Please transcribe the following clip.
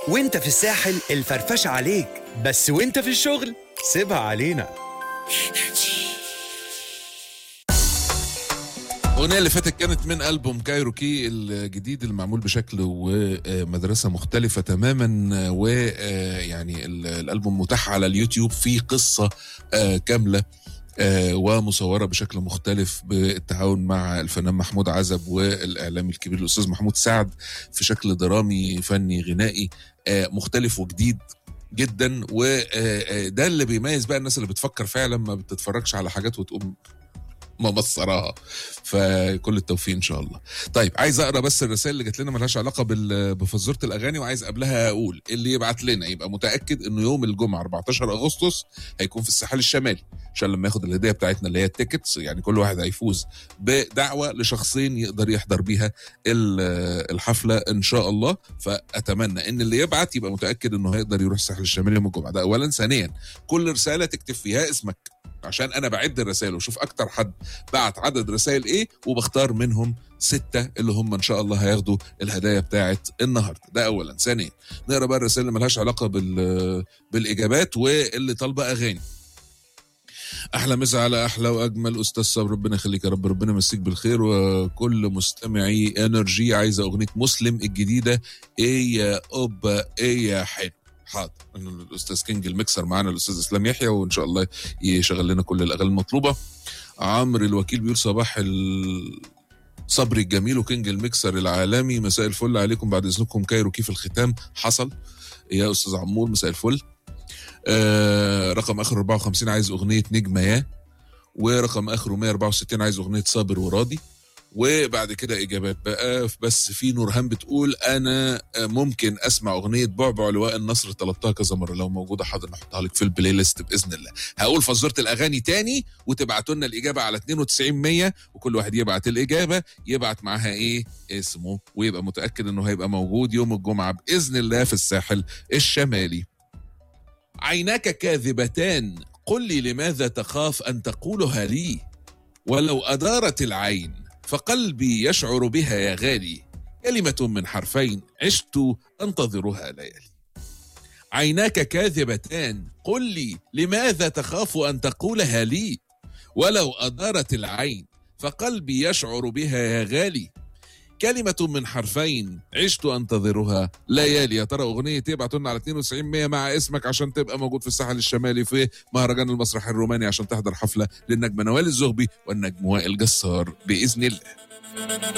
وانت في الساحل الفرفشة عليك بس وانت في الشغل سيبها علينا الأغنية اللي فاتت كانت من ألبوم كايروكي الجديد المعمول بشكل ومدرسة مختلفة تماما ويعني الألبوم متاح على اليوتيوب فيه قصة آه، كاملة آه، ومصورة بشكل مختلف بالتعاون مع الفنان محمود عزب والإعلامي الكبير الأستاذ محمود سعد في شكل درامي فني غنائي آه، مختلف وجديد جدا وده اللي بيميز بقى الناس اللي بتفكر فعلا ما بتتفرجش على حاجات وتقوم مبصراها فكل التوفيق ان شاء الله طيب عايز اقرا بس الرسائل اللي جات لنا ملهاش علاقه بال- بفزوره الاغاني وعايز قبلها اقول اللي يبعت لنا يبقى متاكد انه يوم الجمعه 14 اغسطس هيكون في الساحل الشمالي عشان لما ياخد الهديه بتاعتنا اللي هي التيكتس يعني كل واحد هيفوز بدعوه لشخصين يقدر يحضر بيها ال- الحفله ان شاء الله فاتمنى ان اللي يبعت يبقى متاكد انه هيقدر يروح الساحل الشمالي يوم الجمعه ده اولا ثانيا كل رساله تكتب فيها اسمك عشان انا بعد الرسائل واشوف اكتر حد بعت عدد رسائل ايه وبختار منهم ستة اللي هم ان شاء الله هياخدوا الهدايا بتاعت النهارده ده اولا ثانيا نقرا بقى الرسائل اللي ملهاش علاقه بال بالاجابات واللي طالبه اغاني احلى مسا على احلى واجمل استاذ صبري ربنا يخليك يا رب ربنا يمسيك بالخير وكل مستمعي انرجي عايزه اغنيه مسلم الجديده ايه يا اوبا ايه يا حلو حاضر الاستاذ كينج الميكسر معانا الاستاذ اسلام يحيى وان شاء الله يشغل لنا كل الاغاني المطلوبه عمرو الوكيل بيقول صباح ال... صبري الجميل وكينج الميكسر العالمي مساء الفل عليكم بعد اذنكم كايروكي في الختام حصل يا استاذ عمور مساء الفل آه رقم اخر 54 عايز اغنيه نجمه يا ورقم اخره 164 عايز اغنيه صابر وراضي وبعد كده اجابات بقى بس في نورهان بتقول انا ممكن اسمع اغنيه بعبع لواء النصر طلبتها كذا مره لو موجوده حاضر نحطها لك في البلاي ليست باذن الله هقول فزوره الاغاني تاني وتبعتوا لنا الاجابه على 92 100 وكل واحد يبعت الاجابه يبعت معاها ايه اسمه ويبقى متاكد انه هيبقى موجود يوم الجمعه باذن الله في الساحل الشمالي عيناك كاذبتان قل لي لماذا تخاف ان تقولها لي ولو ادارت العين فقلبي يشعر بها يا غالي كلمة من حرفين عشت أنتظرها ليالي عيناك كاذبتان قل لي لماذا تخاف أن تقولها لي ولو أدارت العين فقلبي يشعر بها يا غالي كلمة من حرفين عشت أنتظرها ليالي يا ترى أغنية إيه ابعتوا لنا على 92 100 مع اسمك عشان تبقى موجود في الساحل الشمالي في مهرجان المسرح الروماني عشان تحضر حفلة للنجم نوال الزغبي والنجم وائل جسار بإذن الله